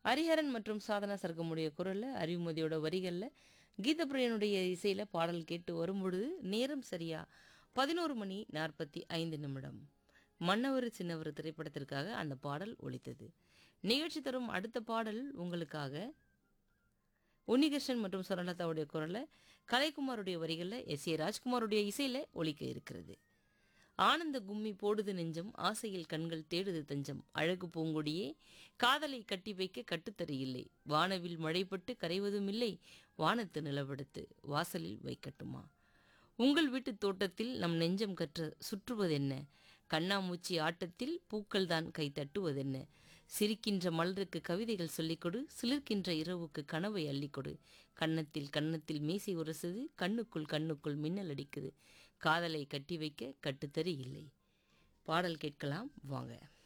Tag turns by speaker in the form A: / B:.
A: ஹரிஹரன் மற்றும் சாதனா சர்க்கமுடைய குரலில் அறிவுமதியோட வரிகளில் கீதப்பிரியனுடைய இசையில் பாடல் கேட்டு வரும்பொழுது நேரம் சரியா பதினோரு மணி நாற்பத்தி ஐந்து நிமிடம் மன்னவர் சின்னவர் திரைப்படத்திற்காக அந்த பாடல் ஒலித்தது நிகழ்ச்சி தரும் அடுத்த பாடல் உங்களுக்காக உன்னிகிருஷ்ணன் மற்றும் சுரலதாவுடைய குரலில் கலைக்குமாருடைய வரிகளில் எஸ் ஏ ராஜ்குமாருடைய இசையில் ஒலிக்க இருக்கிறது ஆனந்த கும்மி போடுது நெஞ்சம் ஆசையில் கண்கள் தேடுது தஞ்சம் அழகு பூங்கொடியே காதலை கட்டி வைக்க கட்டுத்தறி இல்லை வானவில் மழைப்பட்டு கரைவதும் இல்லை வானத்து நிலவெடுத்து வாசலில் வைக்கட்டுமா உங்கள் வீட்டு தோட்டத்தில் நம் நெஞ்சம் கற்ற சுற்றுவதென்ன கண்ணாமூச்சி ஆட்டத்தில் பூக்கள் தான் கை தட்டுவதென்ன சிரிக்கின்ற மலருக்கு கவிதைகள் சொல்லிக் கொடு சிலிர்க்கின்ற இரவுக்கு கனவை அள்ளிக்கொடு கன்னத்தில் கன்னத்தில் மீசை உரசுது கண்ணுக்குள் கண்ணுக்குள் மின்னல் அடிக்குது காதலை கட்டி வைக்க கட்டுத்தறி இல்லை பாடல் கேட்கலாம் வாங்க